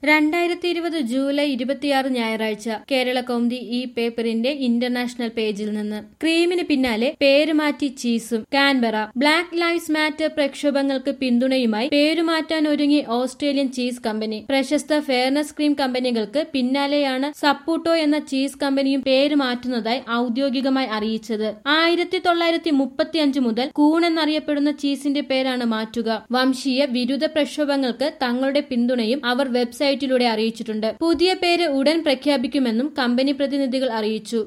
രണ്ടായിരത്തി ഇരുപത് ജൂലൈ ഇരുപത്തിയാറ് ഞായറാഴ്ച കേരള കൗമുദി ഈ പേപ്പറിന്റെ ഇന്റർനാഷണൽ പേജിൽ നിന്ന് ക്രീമിന് പിന്നാലെ പേരുമാറ്റി ചീസും കാൻബറ ബ്ലാക്ക് ലൈവ്സ് മാറ്റർ പ്രക്ഷോഭങ്ങൾക്ക് പിന്തുണയുമായി പേരുമാറ്റാൻ ഒരുങ്ങി ഓസ്ട്രേലിയൻ ചീസ് കമ്പനി പ്രശസ്ത ഫെയർനെസ് ക്രീം കമ്പനികൾക്ക് പിന്നാലെയാണ് സപ്പൂട്ടോ എന്ന ചീസ് കമ്പനിയും പേര് മാറ്റുന്നതായി ഔദ്യോഗികമായി അറിയിച്ചത് ആയിരത്തി തൊള്ളായിരത്തി മുപ്പത്തി അഞ്ച് മുതൽ കൂൺ എന്നറിയപ്പെടുന്ന ചീസിന്റെ പേരാണ് മാറ്റുക വംശീയ വിരുദ്ധ പ്രക്ഷോഭങ്ങൾക്ക് തങ്ങളുടെ പിന്തുണയും അവർ വെബ്സൈറ്റിലൂടെ അറിയിച്ചിട്ടുണ്ട് പുതിയ പേര് ഉടൻ പ്രഖ്യാപിക്കുമെന്നും കമ്പനി പ്രതിനിധികൾ അറിയിച്ചു